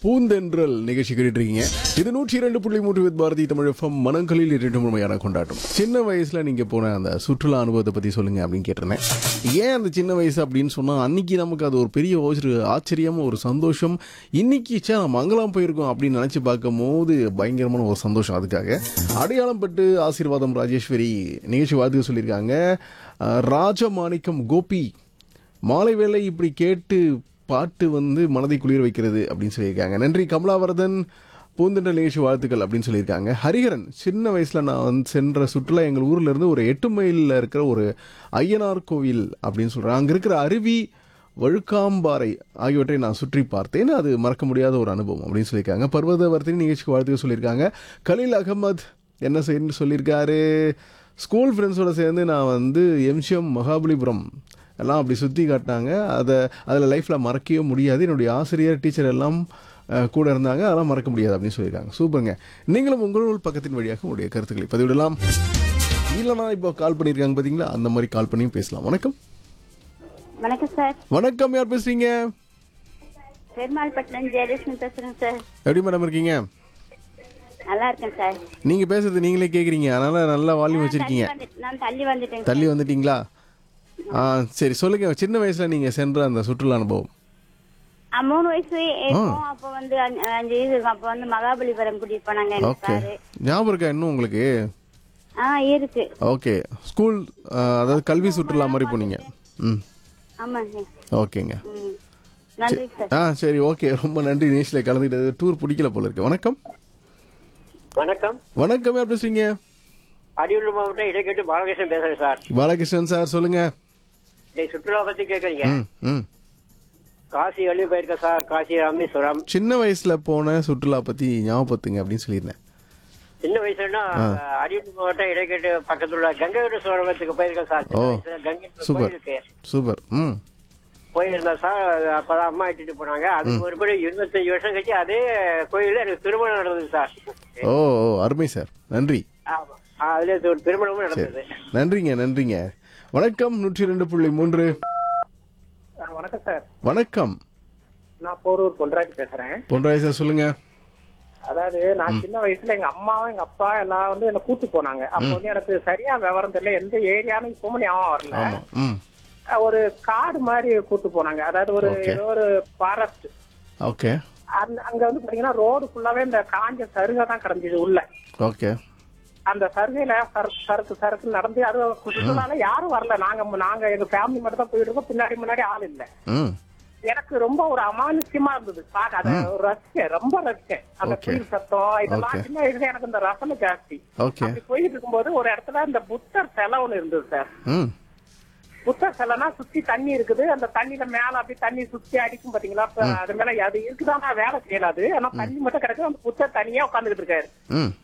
பூந்தென்றல் நிகழ்ச்சி கேட்டுட்டு இருக்கீங்க இது நூற்றி இரண்டு புள்ளி மூன்று வித் பாரதி தமிழ் எஃப்எம் மனங்களில் இரண்டு முழுமையான கொண்டாட்டம் சின்ன வயசுல நீங்க போன அந்த சுற்றுலா அனுபவத்தை பத்தி சொல்லுங்க அப்படின்னு கேட்டிருந்தேன் ஏன் அந்த சின்ன வயசு அப்படின்னு சொன்னா அன்னைக்கு நமக்கு அது ஒரு பெரிய ஒரு ஆச்சரியம் ஒரு சந்தோஷம் இன்னைக்கு சே நம்ம மங்கலம் போயிருக்கோம் அப்படின்னு நினைச்சு பார்க்கும் போது பயங்கரமான ஒரு சந்தோஷம் அதுக்காக அடையாளம் பட்டு ஆசீர்வாதம் ராஜேஸ்வரி நிகழ்ச்சி வாழ்த்து சொல்லியிருக்காங்க அஹ், ராஜமாணிக்கம் கோபி மாலை வேளை இப்படி கேட்டு பாட்டு வந்து மனதை குளிர வைக்கிறது அப்படின்னு சொல்லியிருக்காங்க நன்றி கமலாவரதன் பூந்தென்ற நிகழ்ச்சி வாழ்த்துக்கள் அப்படின்னு சொல்லியிருக்காங்க ஹரிஹரன் சின்ன வயசில் நான் வந்து சென்ற சுற்றுலா எங்கள் ஊர்ல இருந்து ஒரு எட்டு மைலில் இருக்கிற ஒரு ஐயனார் கோவில் அப்படின்னு சொல்கிறேன் அங்கே இருக்கிற அருவி வழுக்காம்பாறை ஆகியவற்றை நான் சுற்றி பார்த்தேன் அது மறக்க முடியாத ஒரு அனுபவம் அப்படின்னு சொல்லியிருக்காங்க பர்வதவர்த்தினி நிகழ்ச்சிக்கு வாழ்த்துக்கள் சொல்லியிருக்காங்க கலீல் அகமத் என்ன செய்யணும்னு சொல்லியிருக்காரு ஸ்கூல் ஃப்ரெண்ட்ஸோட சேர்ந்து நான் வந்து எம்சிஎம் மகாபலிபுரம் எல்லாம் அப்படி சுற்றி காட்டினாங்க அதை அதில் லைஃப்பில் மறக்கவே முடியாது என்னுடைய ஆசிரியர் டீச்சர் எல்லாம் அஹ், கூட இருந்தாங்க அதெல்லாம் மறக்க முடியாது அப்படின்னு சொல்லியிருக்காங்க சூப்பருங்க நீங்களும் உங்கள் பக்கத்தின் வழியாக உங்களுடைய கருத்துக்களை பதிவிடலாம் இல்லைனா இப்போ கால் பண்ணியிருக்காங்க பார்த்தீங்களா அந்த மாதிரி கால் பண்ணியும் பேசலாம் வணக்கம் வணக்கம் சார் வணக்கம் யார் பேசுறீங்க பெருமாள்பட்டினம் ஜெயலட்சுமி பேசுறேன் சார் எப்படி மேடம் இருக்கீங்க நல்லா இருக்கேன் சார் நீங்க பேசுறது நீங்களே கேக்குறீங்க அதனால நல்லா வால்யூம் வச்சிருக்கீங்க தள்ளி வந்து- நான் தள்ளி வந்துட்டேன் தள்ளி வந்துட்டீங்களா ஆ சரி சொல்லுங்க சின்ன வயசுல நீங்க சென்ற அந்த சுற்றுலா அனுபவம் ஆ, மூணு வயசு இருக்கும் அப்போ வந்து அஞ்சு அஞ்சு வயசு இருக்கும் அப்போ வந்து மகாபலிபுரம் கூட்டிட்டு போனாங்க எங்க ஓகே சாரு ஞாபகம் இருக்கா இன்னும் உங்களுக்கு ஆ இருக்கு ஓகே ஸ்கூல் அதாவது கல்வி சுற்றுலா மாதிரி போனீங்க ம் ஆமாங்க ஓகேங்க ம் நன்றி சார் ஆ சரி ஓகே ரொம்ப நன்றி நேஷில் கலந்துக்கிட்டது டூர் பிடிக்கல போல இருக்கு வணக்கம் வணக்கம் வணக்கம் யார் பேசுறீங்க அரியலூர் மாவட்டம் இடைக்கட்டு பாலகிருஷ்ணன் பேசுறேன் சார் பாலகிருஷ்ணன் சார் சொல்லுங்க இன்னைக்கு சுற்றுலா பத்தி கேக்குறீங்க ம் ம் காசி வெளியே போயிருக்கேன் சார் காசி ராமேஸ்வரம் சின்ன வயசுல போன சுற்றுலா பத்தி ஞாபகப்படுத்துங்க அப்படின்னு சொல்லியிருந்தேன் சின்ன வயசுலன்னா அரியலூர் மாவட்டம் இடைக்கட்டு பக்கத்துல உள்ள கங்கை சோழவத்துக்கு போயிருக்கேன் சார் சின்ன ஓ, வயசுல கங்கை சூப்பர். கோயிலுக்கு சூப்பர் ம் போயிருந்தேன் சார் அப்பதான் அம்மா இட்டுட்டு போனாங்க அதுக்கு ஒருபடி இருபத்தஞ்சு வருஷம் கழிச்சு அதே கோயில்ல எனக்கு திருமணம் நடந்தது சார் ஓ ஓ அருமை சார் நன்றி ஆமா ஆ, அதுல ஒரு திருமணமும் நடந்தது நன்றிங்க நன்றிங்க வணக்கம் நூற்றி ரெண்டு புள்ளி மூன்று வணக்கம் சார் வணக்கம் நான் போரூர் பொன்ராஜ் பேசுறேன் பொன்ராய் சார் சொல்லுங்க அதாவது நான் சின்ன வயசுல எங்க அம்மாவும் எங்க அப்பா எல்லாம் வந்து என்ன கூட்டு போனாங்க அப்ப வந்து எனக்கு சரியா விவரம் தெரியல எந்த ஏரியான்னு இப்பவும் ஞாபகம் வரல ஆமா ம் ஒரு காடு மாதிரி கூட்டு போனாங்க அதாவது ஒரு Okay. ஏதோ ஒரு ஃபாரஸ்ட் ஓகே அந்த அங்க வந்து பாத்தீங்கன்னா ரோடு ஃபுல்லாவே இந்த காஞ்ச சருகை தான் கிடந்தது உள்ள ஓகே அந்த சருகையில சரக்கு சரக்கு சரக்கு நடந்து அது சுற்றுலால யாரும் வரல நாங்க நாங்க எங்க ஃபேமிலி மட்டும் தான் போயிட்டு இருக்கோம் பின்னாடி முன்னாடி ஆள் இல்ல ம் எனக்கு ரொம்ப ஒரு அமானுஷ்யமா இருந்தது பாக்க அத ஒரு ரசிக்க ரொம்ப ரசிச்சேன் அந்த Okay. குயில் சத்தம் இதெல்லாம் Okay. சின்ன வயசுல எனக்கு இந்த ரசனை ஜாஸ்தி ஓகே அப்படி போயிட்டு இருக்கும்போது ஒரு இடத்துல இந்த புத்தர் சிலை ஒண்ணு இருந்தது சார் ம் புத்தர் சிலைனா சுத்தி தண்ணி இருக்குது அந்த தண்ணியில மேல அப்படி தண்ணி சுத்தி அடிக்கும் பாத்தீங்களா அப்ப அது மேல அது இருக்குதானா வேலை செய்யலாது ஆனா தண்ணி மட்டும் கிடைக்கும் அந்த புத்தர் தனியா உட்காந்துக்கிட்டு இருக்காரு ம்